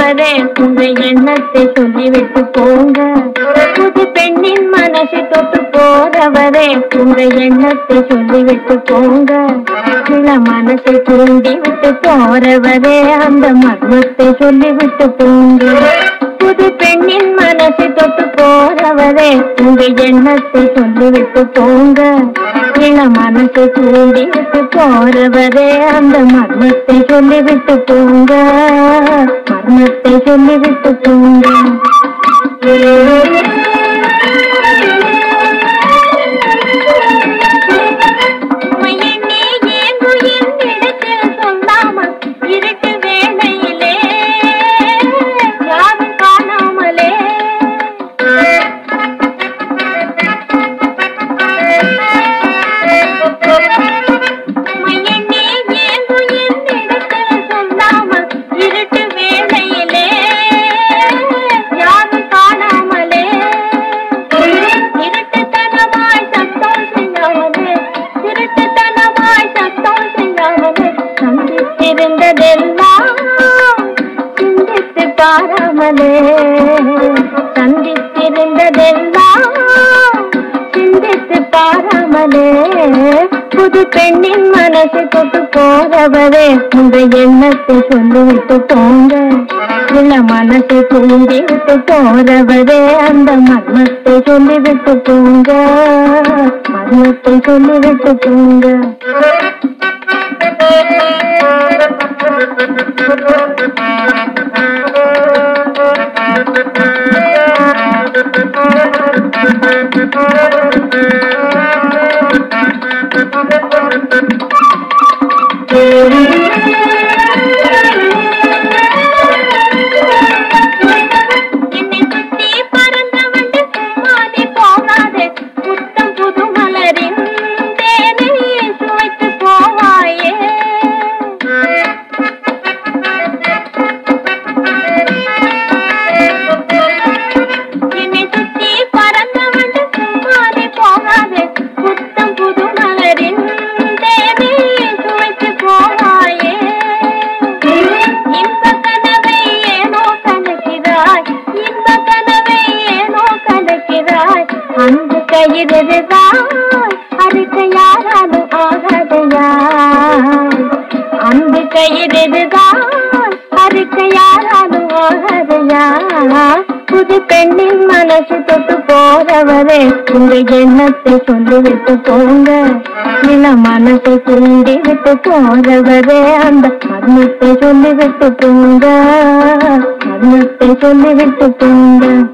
போறவரே உங்க எண்ணத்தை சொல்லிவிட்டு போங்க புது பெண்ணின் மனசை தொட்டு போறவரே உங்க எண்ணத்தை சொல்லிவிட்டு போங்க சில மனசை தூண்டி விட்டு போறவரே அந்த மர்மத்தை சொல்லிவிட்டு போங்க புது பெண்ணின் மனசை தொட்டு போறவரே உங்க எண்ணத்தை சொல்லிவிட்டு போங்க இள மனசை தூண்டி விட்டு போறவரே அந்த மர்மத்தை சொல்லிவிட்டு போங்க மர்மத்தை சொல்லிவிட்டு போங்க உமையெண்ணி ஏங்கும் என்னிடத்தில் சொல்லாமல் இருட்டு வேளையிலே யாரும் காணாமலே உமையெண்ணி ஏங்கும் என்னிடத்தில் சொல்லாமல் இருட்டு வேளையிலே யாரும் காணாமலே இருட்டுத்தனமாய் சத்தம் செய்யாமலே திருட்டுத்தனமாய் சத்தம் செய்யாமலே சந்தித்திருந்ததெல்லாம் சிந்தித்து பாராமலே சந்தித்திருந்ததெல்லாம் சிந்தித்து பாராமலே புது பெண்ணின் மனசை தொட்டு போறவரே உங்க எண்ணத்தை சொல்லிவிட்டு போங்க இல்ல மனசை தூண்டி விட்டு போறவரே அந்த மர்மத்தை சொல்லிவிட்டு போங்க மர்மத்தை சொல்லிவிட்டு போங்க என்னை சுத்தி பறந்த வண்டு சும்மாதே போகாதே புத்தம் புது மலரின் தேனை சுவைத்து போவாயே என்னை சுத்தி பறந்த வண்டு சும்மாதே போகாதே புத்தம் புது மலரின் தேனை சுவைத்து போவாயே இன்ப கனவை ஏனோ கணக்கிறாய் இன்ப கனவை ஏனோ கணக்கிறாய் அன்பு கயிறுதான் அறுக்க யாராலும் ஆகாதையா அன்பு கயிறுதான் அறுக்க யாராலும் ஆகாதையா புது பெண்ணின் மனசு தொட்டு போறவரே உங்க எண்ணத்தை சொல்லிவிட்டு போங்க நில மனசை தூண்டி விட்டு போறவரே அந்த மர்மத்தை சொல்லிவிட்டு போங்க மர்மத்தை சொல்லிவிட்டு போங்க